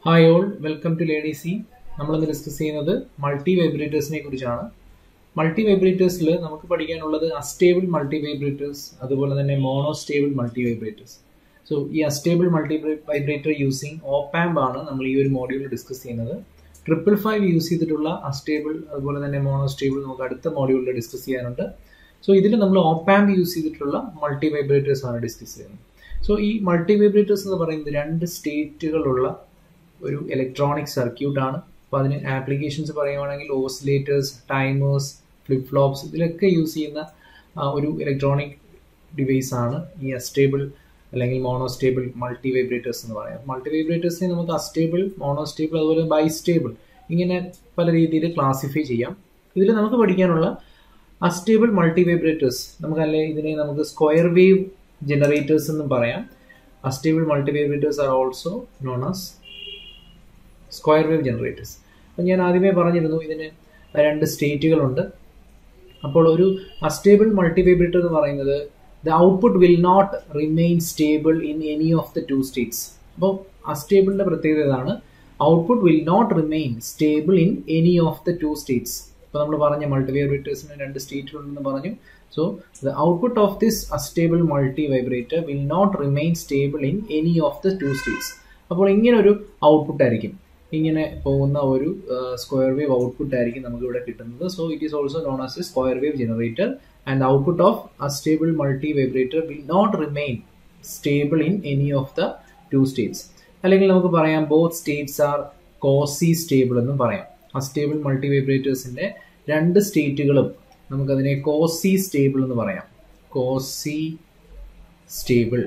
Hi all welcome to lady C നമ്മളിന്ന് discuss ചെയ്യുന്നത് multi വൈബ്രേറ്റേഴ്സിനെ കുറിച്ചാണ് മൾട്ടി വൈബ്രേറ്റേഴ്സിൽ നമുക്ക് പഠിക്കാനുള്ളത് അസ്റ്റേബിൾ മൾട്ടി വൈബ്രേറ്റേഴ്സ് അതുപോലെ തന്നെ mono stable multi vibrators so ഈ astable multi vibrator using op amp ആണ് നമ്മൾ ഈ ഒരു മോഡ്യൂളിൽ ഡിസ്കസ് ചെയ്യുന്നത് ട്രിപ്പിൾ ഫൈവ് യൂസ് ചെയ്തിട്ടുള്ള അസ്റ്റേബിൾ അതുപോലെ തന്നെ മോണോ സ്റ്റേബിൾ നമുക്ക് അടുത്ത മോഡ്യൂളിൽ ഡിസ്കസ് ചെയ്യാനുണ്ട് സോ ഇതിൽ നമ്മൾ ഓപ്പാമ്പ് യൂസ് ചെയ്തിട്ടുള്ള മൾട്ടി വൈബ്രേറ്റേഴ്സ് ആണ് ഡിസ്കസ് ചെയ്യുന്നത് സോ ഈ മൾട്ടി വൈബ്രേറ്റേഴ്സ് എന്ന് പറയുന്നത് രണ്ട് സ്റ്റേറ്റുകളുള്ള ഒരു ഇലക്ട്രോണിക് സർക്യൂട്ട് ആണ് അപ്പോൾ അതിന് ആപ്ലിക്കേഷൻസ് പറയുവാണെങ്കിൽ ഓസിലേറ്റേഴ്സ് ടൈമേഴ്സ് ഫ്ലിപ്പ് ഫ്ലോപ്സ് ഇതിലൊക്കെ യൂസ് ചെയ്യുന്ന ഒരു ഇലക്ട്രോണിക് ഡിവൈസ് ആണ് ഈ അസ്റ്റേബിൾ അല്ലെങ്കിൽ മോണോസ്റ്റേബിൾ മൾട്ടി വൈബ്രേറ്റേഴ്സ് എന്ന് പറയാം മൾട്ടി വൈബ്രേറ്റേഴ്സിനെ നമുക്ക് അസ്റ്റേബിൾ മോണോസ്റ്റേബിൾ അതുപോലെ ബൈസ്റ്റേബിൾ ഇങ്ങനെ പല രീതിയിൽ ക്ലാസിഫൈ ചെയ്യാം ഇതിൽ നമുക്ക് പഠിക്കാനുള്ള അസ്റ്റേബിൾ മൾട്ടി വൈബ്രേറ്റേഴ്സ് നമുക്കല്ലേ ഇതിനെ നമുക്ക് സ്ക്വയർ വേവ് ജനറേറ്റേഴ്സ് എന്നും പറയാം astable multi vibrators are also known as square wave generators അപ്പം ഞാൻ ആദ്യമേ പറഞ്ഞിരുന്നു ഇതിന് രണ്ട് സ്റ്റേറ്റുകളുണ്ട് അപ്പോൾ ഒരു അസ്റ്റേബിൾ മൾട്ടി വൈബ്രേറ്റർ എന്ന് പറയുന്നത് the output will not remain stable in any of the two states അപ്പോൾ അസ്റ്റേബിളിൻ്റെ പ്രത്യേകത ഇതാണ് output will not remain stable in any of the two states ഇപ്പോൾ നമ്മൾ പറഞ്ഞ മൾട്ടി വൈബ്രേറ്റേഴ്സിന് രണ്ട് സ്റ്റേറ്റുകളുണ്ടെന്ന് പറഞ്ഞു so the output of this astable multi vibrator will not remain stable in any of the two states അപ്പോൾ ഇങ്ങനെ ഒരു ഔട്ട്പുട്ട് ആയിരിക്കും ഇങ്ങനെ പോകുന്ന ഒരു സ്ക്വയർ വേവ് ഔട്ട്പുട്ട് ആയിരിക്കും നമുക്ക് ഇവിടെ കിട്ടുന്നത് so it is also known as a square wave generator and output of astable multi vibrator will not remain stable in any of the two states അല്ലെങ്കിൽ നമുക്ക് പറയാം both states are quasi stable എന്നും പറയാം astable multi വൈബ്രേറ്റേഴ്സിന്റെ രണ്ട് സ്റ്റേറ്റുകളും നമുക്കതിനെ Kosi stable എന്ന് പറയാം quasi stable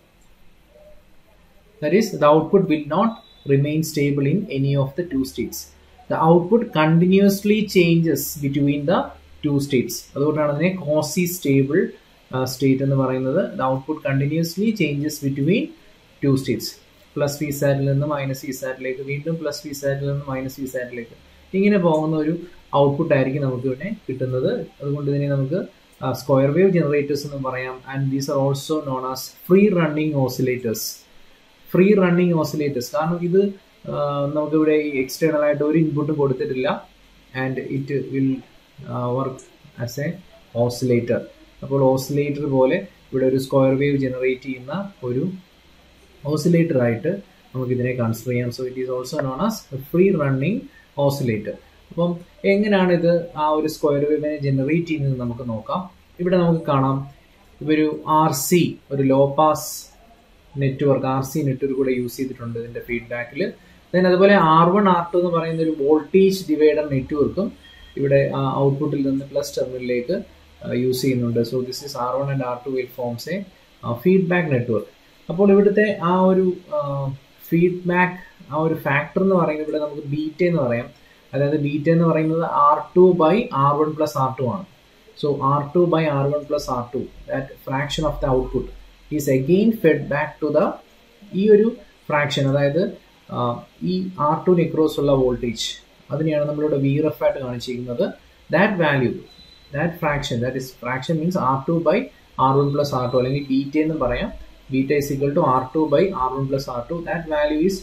that is the output will not remain stable in any of the two states. The output continuously changes between the two states. അതുകൊണ്ടാണ് അതിനെ Kosi stable state എന്ന് പറയുന്നത് the output continuously changes between two states plus V സാറ്റിൽ നിന്ന് minus V സാറ്റിലേക്ക് വീണ്ടും plus V സാറ്റിൽ നിന്ന് minus V സാറ്റിലേക്ക് ഇങ്ങനെ പോകുന്ന ഒരു ഔട്ട്പുട്ട് ആയിരിക്കും നമുക്ക് ഇവിടെ കിട്ടുന്നത് അതുകൊണ്ട് ഇതിനെ നമുക്ക് സ്ക്വയർ വേവ് ജനറേറ്റേഴ്സ് എന്ന് പറയാം and these are also known as free running oscillators free running oscillators കാരണം ഇത് നമുക്കിവിടെ ഈ എക്സ്റ്റേണൽ ആയിട്ട് ഒരു ഇൻപുട്ടും കൊടുത്തിട്ടില്ല and it will work as a oscillator അപ്പോൾ ഓസിലേറ്റർ പോലെ ഇവിടെ ഒരു സ്ക്വയർ വേവ് ജനറേറ്റ് ചെയ്യുന്ന ഒരു ഓസിലേറ്റർ ആയിട്ട് നമുക്ക് ഇതിനെ കൺസിഡർ ചെയ്യാം so it is also known as free running oscillator അപ്പം എങ്ങനെയാണ് ഇത് ആ ഒരു സ്ക്വയർ വേവിനെ ജനറേറ്റ് ചെയ്യുന്നത് നമുക്ക് നോക്കാം ഇവിടെ നമുക്ക് കാണാം ഇവരു ആർ സി ഒരു low pass network R C network കൂടെ യൂസ് ചെയ്തിട്ടുണ്ട് ഇതിന്റെ ഫീഡ്ബാക്കിൽ ദെൻ അതുപോലെ ആർ വൺ ആർ ടു എന്ന് പറയുന്ന ഒരു വോൾട്ടേജ് ഡിവൈഡർ നെറ്റ്വർക്കും ഇവിടെ ഔട്ട്പുട്ടിൽ നിന്ന് പ്ലസ് ടെർമിനലിലേക്ക് യൂസ് ചെയ്യുന്നുണ്ട് so this is R one and R two will forms a feedback network അപ്പോൾ ഇവിടുത്തെ ആ ഒരു ഫീഡ്ബാക്ക് ആ ഒരു ഫാക്ടർ എന്ന് പറയുന്നത് ഇവിടെ നമുക്ക് ബീറ്റ എന്ന് പറയാം അതായത് ബീറ്റ എന്ന് പറയുന്നത് R two by R one plus R two ആണ് so R two by R one plus R two that fraction of the output is again fed back to the ഈ ഒരു ഫ്രാക്ഷൻ അതായത് ഈ ആർ ടു നെക്രോസ് ഉള്ള voltage അതിനെയാണ് നമ്മളിവിടെ V ref ആയിട്ട് കാണിച്ചിരിക്കുന്നത് that value that fraction that is fraction means R two by R one plus R two അല്ലെങ്കിൽ ബീറ്റ എന്ന് പറയാം beta is equal to R two by R one plus R two that value is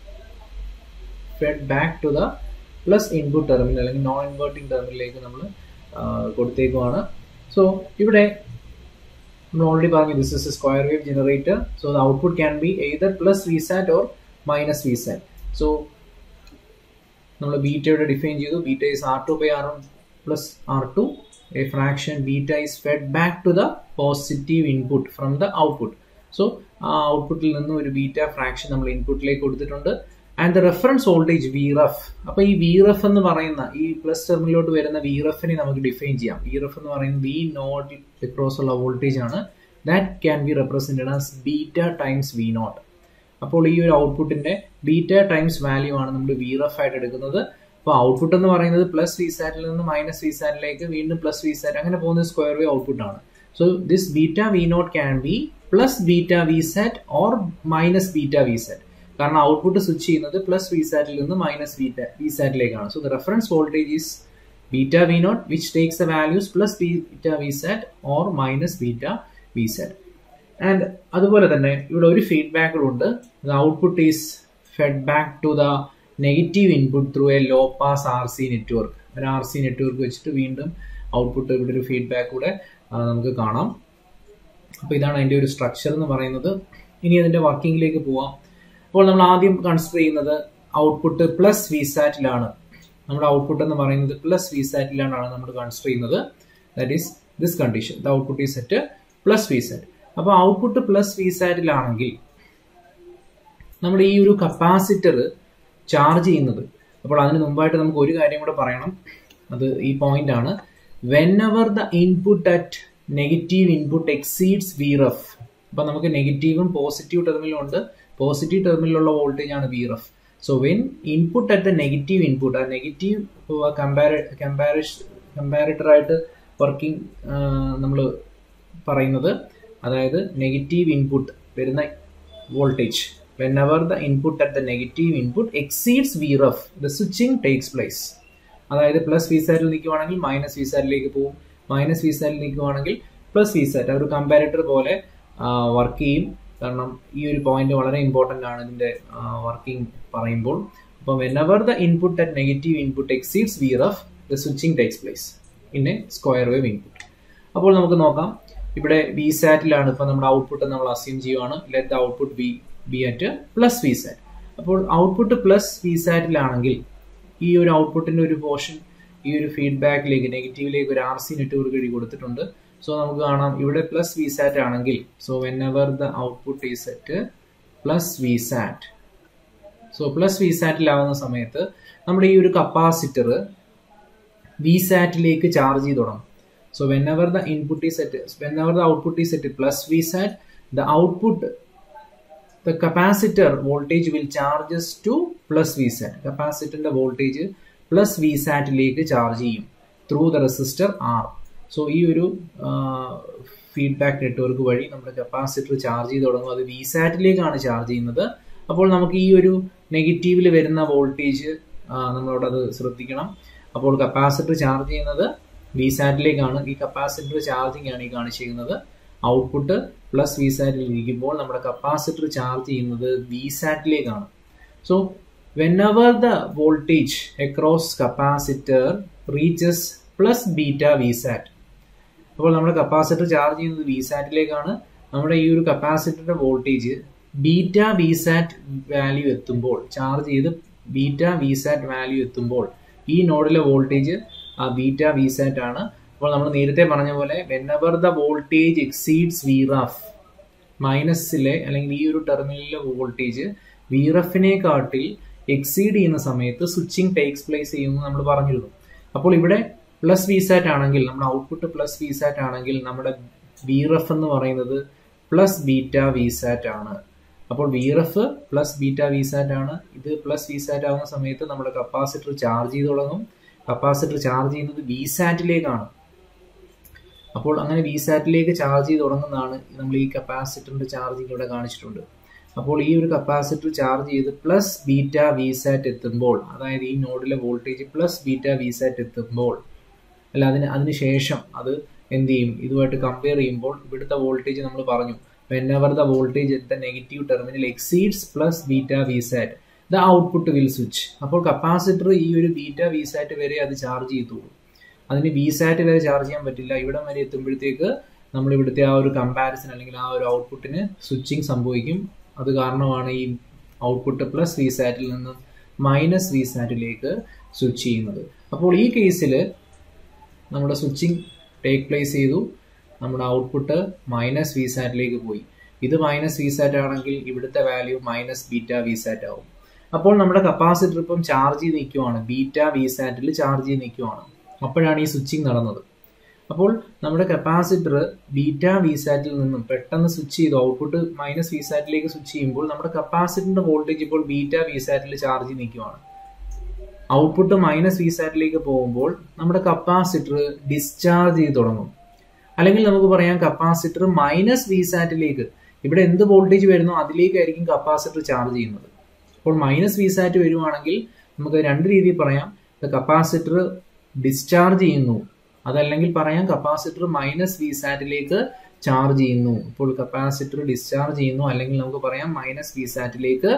fed back to the plus input terminal അല്ലെങ്കിൽ non inverting ടെർമിനലിലേക്ക് നമ്മൾ കൊടുത്തേക്കുവാണ് so ഇവിടെ നമ്മൾ already പറഞ്ഞു this is a square wave generator so the output can be either plus V sat or minus V sat so നമ്മൾ ബീറ്റയുടെ define ചെയ്തു beta is R two by R one plus R two a fraction beta is fed back to the positive input from the output so ആ ഔട്ട്പുട്ടിൽ നിന്ന് ഒരു beta fraction നമ്മൾ ഇൻപുട്ടിലേക്ക് കൊടുത്തിട്ടുണ്ട് and the reference voltage V ref അപ്പൊ ഈ V ref എന്ന് പറയുന്ന ഈ പ്ലസ് ടെർമിനലോട്ട് വരുന്ന വി റഫിനെ നമുക്ക് ഡിഫൈൻ ചെയ്യാം വി റഫ് എന്ന് പറയുന്നത് വി നോട്ട് അക്രോസ് ഉള്ള വോൾട്ടേജ് ആണ് that can be represented as beta times V naught അപ്പോൾ ഈ ഒരു ഔട്ട്പുട്ടിന്റെ ബീറ്റ ടൈംസ് വാല്യൂ ആണ് നമ്മൾ വി റഫ് ആയിട്ട് എടുക്കുന്നത് അപ്പോൾ ഔട്ട്പുട്ട് എന്ന് പറയുന്നത് പ്ലസ് വി സാറ്റിൽ നിന്ന് മൈനസ് വി സാറ്റിലേക്ക് വീണ്ടും പ്ലസ് വി സാറ്റ് അങ്ങനെ പോകുന്ന സ്ക്വയർ വേ ഔട്ട്പുട്ട് ആണ് so this beta V naught can be plus beta V sat or minus beta V sat കാരണം ഔട്ട്പുട്ട് സ്വിച്ച് ചെയ്യുന്നത് പ്ലസ് വി സാറ്റിൽ നിന്ന് മൈനസ് ബീറ്റ വി സാറ്റിലേക്കാണ് so the reference voltage is beta V naught which takes the values plus beta V sat or minus beta V sat and അതുപോലെ തന്നെ ഇവിടെ ഒരു ഫീഡ്ബാക്കുകളുണ്ട് output is fed back to the negative input through a low pass R C network ഒരു R C network വെച്ചിട്ട് വീണ്ടും output ഇവിടെ ഒരു ഫീഡ്ബാക്ക് കൂടെ നമുക്ക് കാണാം അപ്പോൾ ഇതാണ് അതിൻ്റെ ഒരു സ്ട്രക്ചർ എന്ന് പറയുന്നത് ഇനി അതിൻ്റെ വർക്കിങ്ങിലേക്ക് പോവാം അപ്പോൾ നമ്മൾ ആദ്യം കൺസിഡർ ചെയ്യുന്നത് ഔട്ട്പുട്ട് പ്ലസ് വി സാറ്റിലാണ് നമ്മുടെ ഔട്ട്പുട്ട് എന്ന് പറയുന്നത് പ്ലസ് വി സാറ്റിലാണ് നമ്മൾ കൺസിഡർ ചെയ്യുന്നത് that is this condition the output is set plus V sat അപ്പോൾ ഔട്ട്പുട്ട് പ്ലസ് വി സാറ്റിലാണെങ്കിൽ നമ്മുടെ ഈ ഒരു കപ്പാസിറ്റർ ചാർജ് ചെയ്യുന്നത് അപ്പോൾ അതിന് മുമ്പായിട്ട് നമുക്ക് ഒരു കാര്യം കൂടെ പറയണം അത് ഈ പോയിന്റ് ആണ് whenever the input at negative input exceeds V ref അപ്പൊ നമുക്ക് നെഗറ്റീവും പോസിറ്റീവ് ടെർമിനലും ഉണ്ട് പോസിറ്റീവ് ടെർമിനലുള്ള വോൾട്ടേജ് ആണ് V ref so when input at the negative input ആ നെഗറ്റീവ് കമ്പാര കമ്പാരിഷ് കമ്പാരിറ്റർ ആയിട്ട് വർക്കിംഗ് നമ്മൾ പറയുന്നത് അതായത് നെഗറ്റീവ് ഇൻപുട്ട് വരുന്ന voltage whenever the input at the negative input exceeds Vref, the switching takes place. അതായത് പ്ലസ് വി സാറ്റിൽ നിൽക്കുവാണെങ്കിൽ മൈനസ് വി സാറ്റിലേക്ക് പോകും മൈനസ് വി സാറ്റിൽ നിൽക്കുവാണെങ്കിൽ പ്ലസ് വി സാറ്റ് ഒരു കമ്പാരിറ്റർ പോലെ വർക്ക് ചെയ്യും കാരണം ഈ ഒരു പോയിന്റ് വളരെ ഇമ്പോർട്ടൻ്റ് ആണ് ഇതിന്റെ വർക്കിംഗ് പറയുമ്പോൾ അപ്പോൾ whenever the input at negative input exceeds V ref the switching takes place in a square wave input അപ്പോൾ നമുക്ക് നോക്കാം ഇവിടെ വി സാറ്റിലാണ് ഇപ്പോൾ നമ്മുടെ ഔട്ട്പുട്ട് നമ്മൾ അസ്യൂം ചെയ്യുവാണ് let the output be be at plus V sat അപ്പോൾ ഔട്ട്പുട്ട് പ്ലസ് വി സാറ്റിലാണെങ്കിൽ ഈ ഒരു ഔട്ട്പുട്ടിന്റെ ഒരു പോർഷൻ ഈ ഒരു ഫീഡ്ബാക്കിലേക്ക് നെഗറ്റീവിലേക്ക് ഒരു ആർ സി നെറ്റ്വർക്ക് വഴി കൊടുത്തിട്ടുണ്ട് സോ നമുക്ക് കാണാം ഇവിടെ പ്ലസ് വി സാറ്റ് ആണെങ്കിൽ so whenever the output ഈ set plus V sat so plus V സാറ്റിലാവുന്ന സമയത്ത് നമ്മുടെ ഈ ഒരു കപ്പാസിറ്റർ വി സാറ്റിലേക്ക് ചാർജ് ചെയ്ത് തുടങ്ങും so whenever the input is set whenever the output ഈ set plus V sat the output the capacitor voltage will charges to plus VSAT. കപ്പാസിറ്ററിന്റെ വോൾട്ടേജ് പ്ലസ് വി സാറ്റിലേക്ക് charge ചെയ്യും through the resistor R so ഈ ഒരു feedback network വഴി നമ്മുടെ capacitor charge ചെയ്ത് തുടങ്ങും അത് വി സാറ്റിലേക്കാണ് ചാർജ് ചെയ്യുന്നത് അപ്പോൾ നമുക്ക് ഈ ഒരു നെഗറ്റീവിൽ വരുന്ന വോൾട്ടേജ് നമ്മളോട് അത് ശ്രദ്ധിക്കണം അപ്പോൾ കപ്പാസിറ്റർ ചാർജ് ചെയ്യുന്നത് വി സാറ്റിലേക്കാണ് ഈ കപ്പാസിറ്റർ ചാർജിങ് ആണ് ഈ കാണിച്ചിരിക്കുന്നത് ഔട്ട്പുട്ട് പ്ലസ് വി സാറ്റിൽ ഇരിക്കുമ്പോൾ നമ്മുടെ കപ്പാസിറ്റർ ചാർജ് ചെയ്യുന്നത് വി സാറ്റിലേക്കാണ് so whenever the voltage across capacitor reaches plus beta V sat അപ്പോൾ നമ്മുടെ കപ്പാസിറ്റർ ചാർജ് ചെയ്യുന്നത് വി സാറ്റിലേക്കാണ് നമ്മുടെ ഈ ഒരു കപ്പാസിറ്ററിന്റെ voltage beta V sat value എത്തുമ്പോൾ ചാർജ് ചെയ്ത് ബീറ്റ വി സാറ്റ് വാല്യൂ എത്തുമ്പോൾ ഈ നോഡിലെ വോൾട്ടേജ് ആ ബീറ്റ വി സാറ്റ് ആണ് അപ്പോൾ നമ്മൾ നേരത്തെ പറഞ്ഞ പോലെ whenever the voltage exceeds V ref മൈനസിലെ അല്ലെങ്കിൽ ഈ ഒരു ടെർമിനലിലെ വോൾട്ടേജ് വി റഫിനെ കാട്ടിൽ എക്സീഡ് ചെയ്യുന്ന സമയത്ത് സ്വിച്ചിങ് ടേക്സ് പ്ലേസ് ചെയ്യുമെന്ന് നമ്മൾ പറഞ്ഞിരുന്നു അപ്പോൾ ഇവിടെ പ്ലസ് വി സാറ്റ് ആണെങ്കിൽ നമ്മുടെ ഔട്ട്പുട്ട് പ്ലസ് വി സാറ്റ് ആണെങ്കിൽ നമ്മുടെ വി റഫ് എന്ന് പറയുന്നത് പ്ലസ് ബീറ്റ വി സാറ്റ് ആണ് അപ്പോൾ V ref plus beta V sat ആണ് ഇത് പ്ലസ് വി സാറ്റ് ആവുന്ന സമയത്ത് നമ്മുടെ കപ്പാസിറ്റർ ചാർജ് ചെയ്ത് തുടങ്ങും കപ്പാസിറ്റർ ചാർജ് ചെയ്യുന്നത് വി സാറ്റിലേക്കാണ് അപ്പോൾ അങ്ങനെ വി സാറ്റിലേക്ക് ചാർജ് ചെയ്ത് തുടങ്ങുന്നതാണ് നമ്മൾ ഈ കപ്പാസിറ്ററിന്റെ ചാർജിങ് ഇവിടെ കാണിച്ചിട്ടുണ്ട് അപ്പോൾ ഈ ഒരു കപ്പാസിറ്റർ ചാർജ് ചെയ്ത് പ്ലസ് ബീറ്റ വി സാറ്റ് എത്തുമ്പോൾ അതായത് ഈ നോഡിലെ voltage plus beta V sat എത്തുമ്പോൾ അല്ല അതിന് അതിന് ശേഷം അത് എന്ത് ചെയ്യും ഇതുമായിട്ട് കമ്പയർ ചെയ്യുമ്പോൾ ഇവിടുത്തെ വോൾട്ടേജ് നമ്മൾ പറഞ്ഞു വെൻ എവർ ദ വോൾട്ടേജ് എത്ത negative terminal exceeds plus beta V sat the output will switch അപ്പോൾ കപ്പാസിറ്റർ ഈ ഒരു ബീറ്റ വി സാറ്റ് വരെ അത് ചാർജ് ചെയ്തോളൂ അതിന് വി സാറ്റ് വരെ ചാർജ് ചെയ്യാൻ പറ്റില്ല ഇവിടം വരെ എത്തുമ്പോഴത്തേക്ക് നമ്മൾ ഇവിടുത്തെ ആ ഒരു കമ്പാരിസൺ അല്ലെങ്കിൽ ആ ഒരു ഔട്ട്പുട്ടിന് സ്വിച്ചിങ് സംഭവിക്കും അത് കാരണമാണ് ഈ ഔട്ട്പുട്ട് പ്ലസ് വി സാറ്റിൽ നിന്ന് മൈനസ് വി സാറ്റിലേക്ക് സ്വിച്ച് ചെയ്യുന്നത് അപ്പോൾ ഈ കേസിൽ നമ്മുടെ സ്വിച്ചിങ് ടേക്ക് പ്ലേസ് ചെയ്തു നമ്മുടെ ഔട്ട്പുട്ട് മൈനസ് വി സാറ്റിലേക്ക് പോയി ഇത് മൈനസ് വി സാറ്റ് ആണെങ്കിൽ ഇവിടുത്തെ value minus beta V sat ആവും അപ്പോൾ നമ്മുടെ കപ്പാസിറ്റർ ഇപ്പം ചാർജ് ചെയ്ത് നിൽക്കുവാണ് ബീറ്റ വി സാറ്റിൽ ചാർജ് ചെയ്ത് നിൽക്കുവാണ് അപ്പോഴാണ് ഈ സ്വിച്ചിങ് നടന്നത് അപ്പോൾ നമ്മുടെ കപ്പാസിറ്റർ ബീറ്റ വി സാറ്റിൽ നിന്നും പെട്ടെന്ന് സ്വിച്ച് ചെയ്തു ഔട്ട്പുട്ട് മൈനസ് വി സാറ്റിലേക്ക് സ്വിച്ച് ചെയ്യുമ്പോൾ നമ്മുടെ കപ്പാസിറ്ററിന്റെ വോൾട്ടേജ് ഇപ്പോൾ ബീറ്റ വി സാറ്റിൽ ചാർജ് നിൽക്കുവാണ് ഔട്ട്പുട്ട് മൈനസ് വി സാറ്റിലേക്ക് പോകുമ്പോൾ നമ്മുടെ കപ്പാസിറ്റർ ഡിസ്ചാർജ് ചെയ്ത് തുടങ്ങും അല്ലെങ്കിൽ നമുക്ക് പറയാം കപ്പാസിറ്റർ മൈനസ് വി സാറ്റിലേക്ക് ഇവിടെ എന്ത് വോൾട്ടേജ് വരുന്നോ അതിലേക്കായിരിക്കും കപ്പാസിറ്റർ ചാർജ് ചെയ്യുന്നത് അപ്പോൾ മൈനസ് വി സാറ്റ് വരുവാണെങ്കിൽ നമുക്ക് രണ്ട് രീതിയിൽ പറയാം കപ്പാസിറ്റർ ഡിസ്ചാർജ് ചെയ്യുന്നു അതല്ലെങ്കിൽ പറയാം കപ്പാസിറ്റർ മൈനസ് വി സാറ്റിലേക്ക് ചാർജ് ചെയ്യുന്നു ഇപ്പോൾ കപ്പാസിറ്റർ ഡിസ്ചാർജ് ചെയ്യുന്നു അല്ലെങ്കിൽ നമുക്ക് പറയാം മൈനസ് വി സാറ്റിലേക്ക്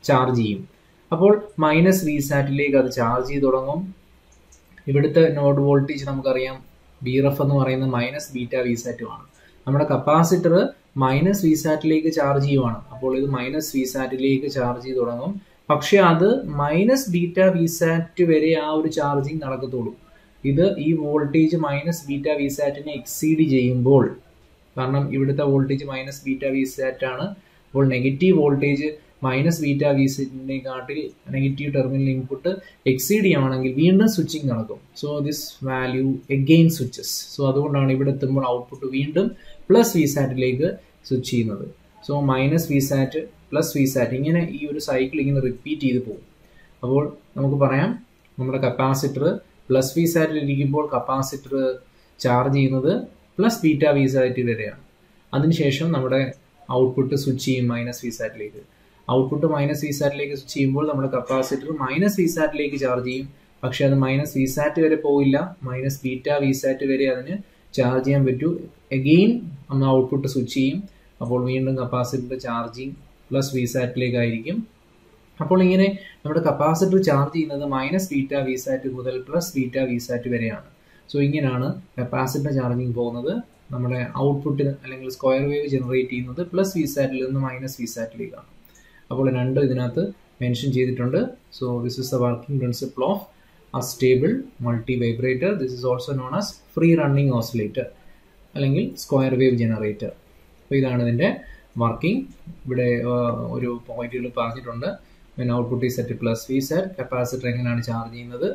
ചാർജ് ചെയ്യും അപ്പോൾ മൈനസ് വി സാറ്റിലേക്ക് അത് ചാർജ് ചെയ്ത് തുടങ്ങും ഇവിടുത്തെ നോഡ് വോൾട്ടേജ് നമുക്കറിയാം ബി റഫ് എന്ന് പറയുന്നത് മൈനസ് ബീറ്റ വി സാറ്റുമാണ് നമ്മുടെ കപ്പാസിറ്റർ മൈനസ് വി സാറ്റിലേക്ക് ചാർജ് ചെയ്യുവാണ് അപ്പോൾ ഇത് മൈനസ് വി സാറ്റിലേക്ക് ചാർജ് ചെയ്ത് തുടങ്ങും പക്ഷെ അത് മൈനസ് ബീറ്റ വി സാറ്റ് വരെ ആ ഒരു ചാർജിങ് നടക്കത്തുള്ളൂ ഇത് ഈ വോൾട്ടേജ് മൈനസ് ബീറ്റ വി സാറ്റിനെ എക്സീഡ് ചെയ്യുമ്പോൾ കാരണം ഇവിടുത്തെ voltage minus beta V sat ആണ് അപ്പോൾ negative voltage minus beta V സെറ്റിനെ കാട്ടിൽ നെഗറ്റീവ് ടെർമിനൽ ഇൻപുട്ട് എക്സീഡ് ചെയ്യുകയാണെങ്കിൽ വീണ്ടും സ്വിച്ചിങ് നടക്കും so this value again switches so അതുകൊണ്ടാണ് ഇവിടെ എത്തുമ്പോൾ ഔട്ട്പുട്ട് വീണ്ടും പ്ലസ് വി സാറ്റിലേക്ക് സ്വിച്ച് ചെയ്യുന്നത് so minus V sat plus V sat ഇങ്ങനെ ഈ ഒരു സൈക്കിൾ ഇങ്ങനെ റിപ്പീറ്റ് ചെയ്ത് പോകും അപ്പോൾ നമുക്ക് പറയാം നമ്മുടെ കപ്പാസിറ്റർ പ്ലസ് വി സാറ്റിൽ ഇരിക്കുമ്പോൾ കപ്പാസിറ്റർ ചാർജ് ചെയ്യുന്നത് പ്ലസ് ബീറ്റ വി സാറ്റ് വരെയാണ് അതിനുശേഷം നമ്മുടെ ഔട്ട്പുട്ട് സ്വിച്ച് ചെയ്യും മൈനസ് വി സാറ്റിലേക്ക് ഔട്ട്പുട്ട് മൈനസ് വി സാറ്റിലേക്ക് സ്വിച്ച് ചെയ്യുമ്പോൾ നമ്മുടെ കപ്പാസിറ്റർ മൈനസ് വി സാറ്റിലേക്ക് ചാർജ് ചെയ്യും പക്ഷെ അത് മൈനസ് വി സാറ്റ് വരെ പോയില്ല മൈനസ് ബീറ്റ വി സാറ്റ് വരെ അതിന് ചാർജ് ചെയ്യാൻ പറ്റൂ എഗെയിൻ നമ്മൾ ഔട്ട്പുട്ട് സ്വിച്ച് ചെയ്യും അപ്പോൾ വീണ്ടും കപ്പാസിറ്റർ ചാർജിങ് പ്ലസ് വി സാറ്റിലേക്കായിരിക്കും അപ്പോൾ ഇങ്ങനെ നമ്മുടെ കപ്പാസിറ്റർ ചാർജ് ചെയ്യുന്നത് മൈനസ് ബീറ്റ വി സാറ്റ് മുതൽ പ്ലസ് ബീറ്റ വി സാറ്റ് വരെയാണ് സോ ഇങ്ങനെയാണ് കപ്പാസിറ്റർ ചാർജിങ് പോകുന്നത് നമ്മുടെ ഔട്ട്പുട്ടിന് അല്ലെങ്കിൽ സ്ക്വയർ വേവ് ജനറേറ്റ് ചെയ്യുന്നത് പ്ലസ് വി സാറ്റിൽ നിന്ന് മൈനസ് വി സാറ്റിലേക്കാണ് അപ്പോൾ രണ്ടും ഇതിനകത്ത് മെൻഷൻ ചെയ്തിട്ടുണ്ട് so this is the working principle of a stable multi-vibrator. This is also known as free running oscillator അല്ലെങ്കിൽ സ്ക്വയർ വേവ് ജനറേറ്റർ അപ്പോൾ ഇതാണ് ഇതിൻ്റെ വർക്കിംഗ് ഇവിടെ ഒരു പോയിന്റുകൾ പറഞ്ഞിട്ടുണ്ട് വെൻ ഔട്ട്പുട്ട് ഈ set plus V sat capacitor എങ്ങനെയാണ് ചാർജ് ചെയ്യുന്നത്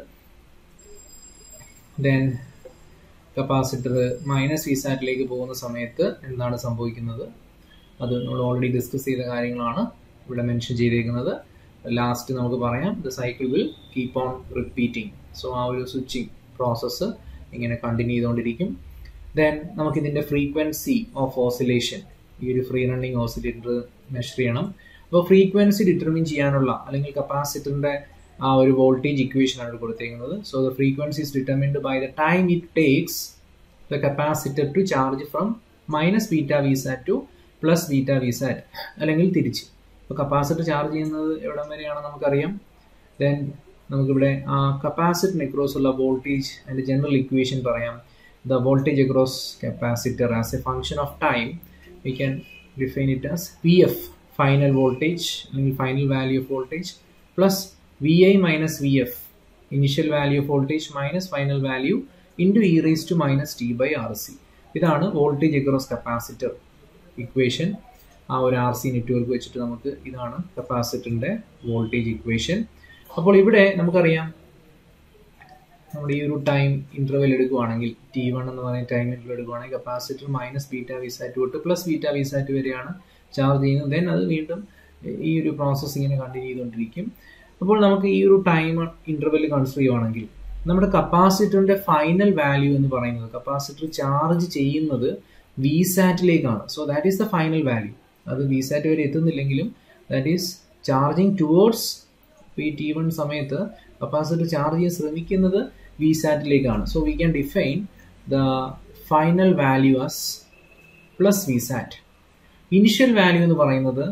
ദെൻ കപ്പാസിറ്റർ മൈനസ് വി സാറ്റിലേക്ക് പോകുന്ന സമയത്ത് എന്താണ് സംഭവിക്കുന്നത് അത് നമ്മൾ ഓൾറെഡി ഡിസ്കസ് ചെയ്ത കാര്യങ്ങളാണ് ഇവിടെ മെൻഷൻ ചെയ്തേക്കുന്നത് ലാസ്റ്റ് നമുക്ക് പറയാം the cycle will keep on repeating so ആ ഒരു സ്വിച്ചിങ് പ്രോസസ്സ് ഇങ്ങനെ കണ്ടിന്യൂ ചെയ്തുകൊണ്ടിരിക്കും ദെൻ നമുക്ക് ഇതിൻ്റെ ഫ്രീക്വൻസി ഓഫ് ഓസിലേഷൻ ഈ ഒരു ഫ്രീ റണ്ണിങ് ഓസിലേറ്റർ മെഷർ ചെയ്യണം അപ്പോൾ ഫ്രീക്വൻസി ഡിറ്റർമിൻ ചെയ്യാനുള്ള അല്ലെങ്കിൽ കപ്പാസിറ്ററിൻ്റെ ആ ഒരു വോൾട്ടേജ് ഇക്വേഷൻ ആണ് കൊടുത്തേക്കുന്നത് so the frequency is determined by the time it takes the capacitor to charge from minus beta V sat to plus beta V sat അല്ലെങ്കിൽ തിരിച്ച് ഇപ്പോൾ കപ്പാസിറ്റർ ചാർജ് ചെയ്യുന്നത് എവിടം വരെയാണെന്ന് നമുക്കറിയാം ദെൻ നമുക്കിവിടെ ആ കപ്പാസിറ്ററിന് അക്രോസ് ഉള്ള വോൾട്ടേജ് അതിൻ്റെ ജനറൽ ഇക്വേഷൻ പറയാം the voltage across capacitor as a function of time we can define it as V F final voltage അല്ലെങ്കിൽ final value of voltage plus V I minus V F initial value of voltage minus final value into e raise to minus T by R C ഇതാണ് voltage across capacitor equation ആ ഒരു R C network വെച്ചിട്ട് നമുക്ക് ഇതാണ് കപ്പാസിറ്ററിൻ്റെ voltage equation അപ്പോൾ ഇവിടെ നമുക്കറിയാം നമ്മുടെ ഈ ഒരു ടൈം ഇൻ്റർവെൽ എടുക്കുവാണെങ്കിൽ ടി വൺ എന്ന് പറയുന്ന ടൈം ഇൻ്റർവെൽ എടുക്കുവാണെങ്കിൽ capacitor minus beta V sat തൊട്ട് പ്ലസ് ബീറ്റ വി സാറ്റ് വരെയാണ് ചാർജ് ചെയ്യുന്നത് ദെൻ അത് വീണ്ടും ഈ ഒരു പ്രോസസ്സ് ഇങ്ങനെ കണ്ടിന്യൂ ചെയ്തുകൊണ്ടിരിക്കും അപ്പോൾ നമുക്ക് ഈ ഒരു ടൈം ഇൻ്റർവെൽ കൺസിഡർ ചെയ്യുവാണെങ്കിൽ നമ്മുടെ കപ്പാസിറ്ററിൻ്റെ ഫൈനൽ വാല്യൂ എന്ന് പറയുന്നത് കപ്പാസിറ്റർ ചാർജ് ചെയ്യുന്നത് വി സാറ്റിലേക്കാണ് so that is the final value അത് വി സാറ്റ് വരെ എത്തുന്നില്ലെങ്കിലും ദാറ്റ് ഈസ് ചാർജിങ് ടുവേർഡ്സ് ഈ ടി വൺ സമയത്ത് കപ്പാസിറ്റർ ചാർജ് ചെയ്യാൻ ശ്രമിക്കുന്നത് വി സാറ്റിലേക്കാണ് so we can define the final value as plus V sat initial value എന്ന് പറയുന്നത്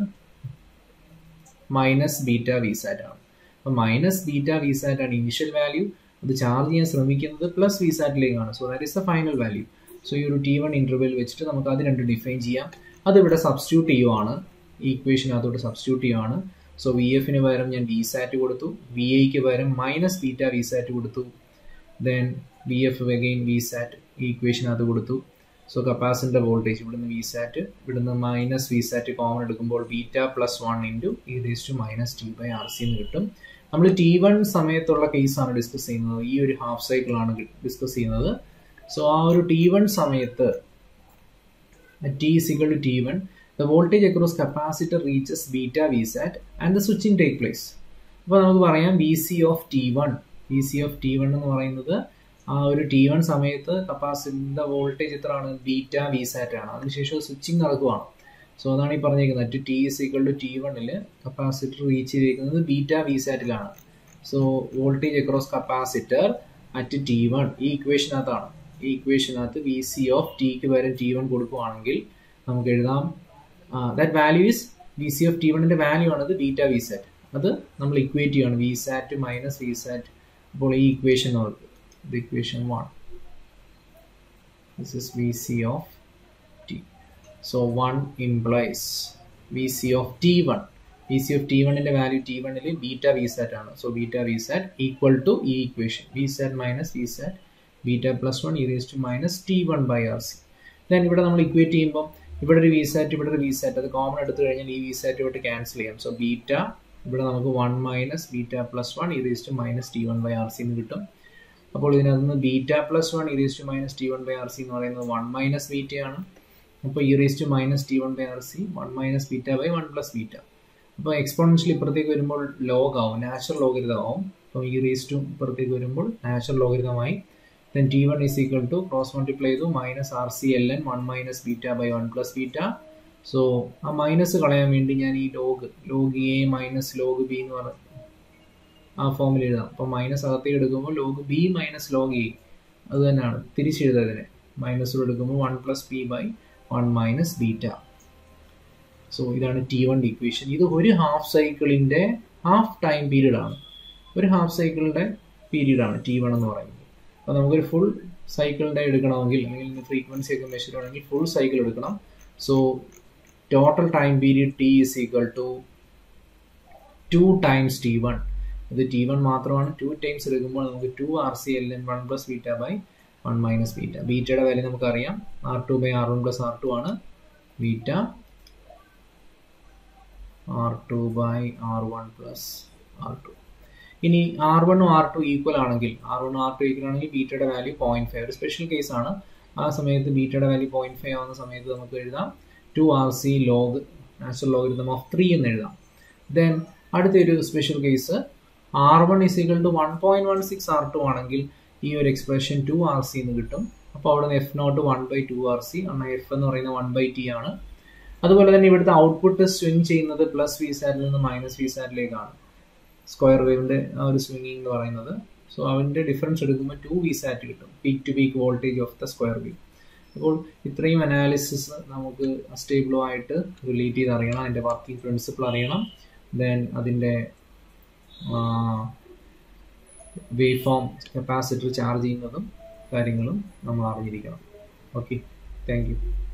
മൈനസ് ബീറ്റ വി സാറ്റ് ആണ് അപ്പോൾ മൈനസ് ബീറ്റ വി സാറ്റ് ആണ് ഇനിഷ്യൽ വാല്യൂ അത് ചാർജ് ചെയ്യാൻ ശ്രമിക്കുന്നത് പ്ലസ് വി സാറ്റിലേക്കാണ് so that is the final value so ഈ ഒരു ടി വൺ ഇൻ്റർവെൽ വെച്ചിട്ട് നമുക്ക് അത് രണ്ട് ഡിഫൈൻ ചെയ്യാം അതിവിടെ സബ്സ്റ്റിറ്റ്യൂട്ട് ചെയ്യുവാണ് ഈ ഇക്വേഷനകത്തോട്ട് സബ്സ്റ്റിറ്റ്യൂട്ട് ചെയ്യുവാണ് സോ വി എഫിന് പകരം ഞാൻ വി സാറ്റ് കൊടുത്തു വി ഐക്ക് പകരം മൈനസ് ബീറ്റ വി സാറ്റ് കൊടുത്തു then V F again V sat ഈ ഇക്വേഷനകത്ത് കൊടുത്തു സോ കപ്പാസിറ്റർ വോൾട്ടേജ് ഇവിടുന്ന് വി സാറ്റ് ഇവിടുന്ന് മൈനസ് വി സാറ്റ് കോമൺ എടുക്കുമ്പോൾ beta plus one into e raise to minus T by R C എന്ന് കിട്ടും നമ്മൾ ടി വൺ സമയത്തുള്ള കേസാണ് ഡിസ്കസ് ചെയ്യുന്നത് ഈ ഒരു ഹാഫ് സൈക്കിളാണ് ഡിസ്കസ് ചെയ്യുന്നത് സോ ആ ഒരു ടി വൺ സമയത്ത് ടി സികൾ to T one the voltage across capacitor reaches beta V sat and the switching take place അപ്പോൾ നമുക്ക് പറയാം V C of T one V C of T one എന്ന് പറയുന്നത് ആ ഒരു ടി വൺ സമയത്ത് കപ്പാസിറ്ററിൻ്റെ വോൾട്ടേജ് എത്രയാണ് ബീറ്റ വി സാറ്റ് ആണ് അതിനുശേഷം സ്വിച്ചിങ് നടക്കുവാണ് സോ അതാണ് ഈ പറഞ്ഞിരിക്കുന്നത് at T is equal to T വണ്ണിൽ കപ്പാസിറ്റർ റീച്ച് ചെയ്തിരിക്കുന്നത് ബീറ്റ വി സാറ്റിലാണ് so voltage across capacitor at T one ഈ ഇക്വേഷനകത്താണ് ഈ ഇക്വേഷനകത്ത് വി സി ഓഫ് ടിക്ക് പകരം ടി വൺ കൊടുക്കുവാണെങ്കിൽ നമുക്ക് എഴുതാം that value is V C of T വണ്ണിൻ്റെ വാല്യൂ ആണത് ബീറ്റ വി സാറ്റ് അത് നമ്മൾ ഇക്വേറ്റ് ചെയ്യണം V sat minus V sat അപ്പോൾ ഈ ഇക്വേഷൻ നമുക്ക് ഇത് equation one this is vc of t so 1 implies vc of t1 vc of t1 ന്റെ വാല്യൂ t1 ൽ ബീറ്റ vsat ആണ് so beta vsat equal to ഈ equation vsat minus vsat beta plus one e raise to minus T one by R C then ഇവിടെ നമ്മൾ equate ചെയ്യുമ്പോൾ ഇവിടെ ഒരു vsat ഇവിടെ ഒരു vsat അത് കോമൺ എടുത്തു കഴിഞ്ഞാൽ ഈ vsat ഇവിടെ ക്യാൻസൽ ചെയ്യാം സോ ബീറ്റ ഇവിടെ നമുക്ക് one minus beta plus one e raise to minus T one by R C എന്ന് കിട്ടും അപ്പോൾ ഇതിനകത്ത് നിന്ന് beta plus one e raise to minus T one by R C എന്ന് പറയുന്നത് വൺ മൈനസ് ബീറ്റ ആണ് അപ്പോൾ e raise to minus T one by R C one minus beta by one plus beta അപ്പോൾ എക്സ്പോണൻഷ്യൽ ഇപ്പുറത്തേക്ക് വരുമ്പോൾ ലോഗ് ആവും natural logarithm ആവും അപ്പോൾ ഈ റേസ് ടു ഇപ്പുറത്തേക്ക് വരുമ്പോൾ നാച്ചുറൽ ലോഗരിതമായി then T one is equal to cross multiply ചെയ്തു minus R C L N one minus beta by one plus beta so ആ മൈനസ് കളയാൻ വേണ്ടി ഞാൻ ഈ log log A minus log B എന്ന് പറഞ്ഞു ആ ഫോമിൽ എഴുതാം അപ്പോൾ മൈനസ് അകത്തേക്ക് എടുക്കുമ്പോൾ log B minus log A അത് തന്നെയാണ് തിരിച്ചെഴുതുക ഇതിനെ മൈനസ് എടുക്കുമ്പോൾ one plus B by one minus beta so ഇതാണ് ടി വൺ ഇക്വേഷൻ ഇത് ഒരു ഹാഫ് സൈക്കിളിൻ്റെ ഹാഫ് ടൈം പീരീഡ് ആണ് ഒരു ഹാഫ് സൈക്കിളിൻ്റെ പീരീഡ് ആണ് ടി വൺ എന്ന് പറയുന്നത് അപ്പോൾ നമുക്കൊരു ഫുൾ സൈക്കിളിൻ്റെ എടുക്കണമെങ്കിൽ അല്ലെങ്കിൽ ഫ്രീക്വൻസി ഒക്കെ മെഷർ ചെയ്യണമെങ്കിൽ ഫുൾ സൈക്കിൾ എടുക്കണം so total time period T is equal to two times T one ഇത് ടി വൺ മാത്രമാണ് ടു ടൈംസ് എടുക്കുമ്പോൾ നമുക്ക് two R C L N one plus beta by one minus beta ബീറ്റയുടെ value നമുക്കറിയാം R two by R one plus R two ആണ് beta R two by R one plus R two ഇനി R വണ്ണും R two equal ആണെങ്കിൽ R വണ്ണും R two equal ആണെങ്കിൽ ബീറ്റയുടെ value point five ഒരു സ്പെഷ്യൽ കേസ് ആണ് ആ സമയത്ത് ബീറ്റയുടെ വാല്യൂ പോയിന്റ് ഫൈവ് ആവുന്ന സമയത്ത് നമുക്ക് എഴുതാം two R C log natural logarithm of three എന്ന് എഴുതാം ദെൻ അടുത്തൊരു special case R one is equal to one point one six R two ആണെങ്കിൽ ഈ ഒരു എക്സ്പ്രഷൻ ടു ആർ സി എന്ന് കിട്ടും അപ്പോൾ അവിടെ നിന്ന് F naught one by two R C കാരണം എഫ് എന്ന് പറയുന്നത് വൺ ബൈ ടി ആണ് അതുപോലെ തന്നെ ഇവിടുത്തെ ഔട്ട്പുട്ട് സ്വിങ് ചെയ്യുന്നത് പ്ലസ് വി സാറ്റിൽ നിന്ന് മൈനസ് വി സാറ്റിലേക്കാണ് സ്ക്വയർ വേവിന്റെ ആ ഒരു സ്വിങ്ങിങ് എന്ന് പറയുന്നത് സോ അതിന്റെ ഡിഫറൻസ് എടുക്കുമ്പോൾ ടു വി സാറ്റ് കിട്ടും peak to peak voltage of the square wave അപ്പോൾ ഇത്രയും അനാലിസിസ് നമുക്ക് സ്റ്റേബിളുമായിട്ട് റിലേറ്റ് ചെയ്ത് അറിയണം അതിന്റെ വർക്കിംഗ് പ്രിൻസിപ്പിൾ അറിയണം ദെൻ അതിന്റെ വേവ് ഫോം കപ്പാസിറ്റർ ചാർജ് ചെയ്യുന്നതും കാര്യങ്ങളും നമ്മൾ അറിഞ്ഞിരിക്കണം ഓക്കെ താങ്ക് യു